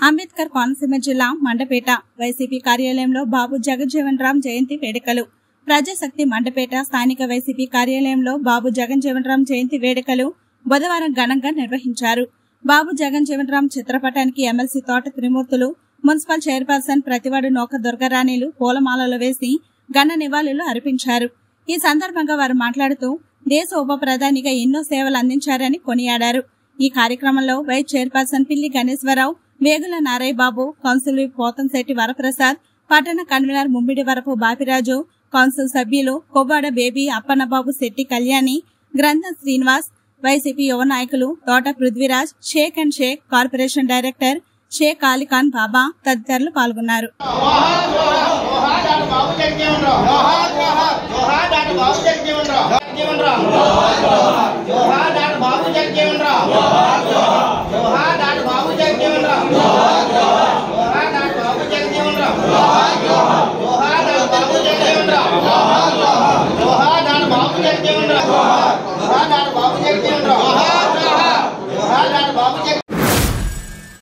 అంబేద్కర్ కోనసీమ జిల్లా మండపేట వైసీపీ కార్యాలయంలో బాబు జగజ్జీవన్ రామ్ జయంతి వేడుకలు ప్రజాశక్తి మండపేట స్థానిక వైసీపీ కార్యాలయంలో బాబు జగజ్జీవన్ రామ్ జయంతి వేడుకలు బుధవారం ఘనంగా నిర్వహించారు బాబు జగజ్జీవన్ రామ్ చిత్రపటానికి ఎమ్మెల్సీ తోట త్రిమూర్తులు మున్సిపల్ చైర్పర్సన్ ప్రతివాడు నోక దుర్గారాణిలు పూలమాలలు వేసి ఘన నివాళులు అర్పించారు ఈ సందర్భంగా వారు మాట్లాడుతూ దేశ ఉప ప్రధానిగా ఎన్నో సేవలు అందించారని కొనియాడారు ఈ కార్యక్రమంలో vice chairperson Pilli Ganeswara Rao Vegula Narayya Babu council whip Pothamsetti Varaprasad పట్టణ కన్వీనర్ ముమ్మిడి వరపు బాపిరాజు కౌన్సిల్ సభ్యులు కొవ్వాడ బేబీ అప్పన్నబాబు శెట్టి కళ్యాణి గ్రంథం శ్రీనివాస్ వైసీపీ యువ నాయకులు Thota Prithviraj Sheikh and Sheikh corporation director Sheikh Alikhan Baba తదితరులు పాల్గొన్నారు జోహార్ డాక్టర్ బాబు జగజీవన్ రావు జోహార్ జోహార్ జోహార్ డాక్టర్ బాబు జగజీవన్ రావు జగజీవన్ రావు జోహార్ డాక్టర్ బాబు జగజీవన్ రావు జోహార్ డాక్టర్ బాబు జగజీవన్ రావు జోహార్ డాక్టర్ బాబు జగజీవన్ రావు జోహార్ డాక్టర్ బాబు జగజీవన్ రావు జోహార్ డాక్టర్ బాబు జగజీవన్ రావు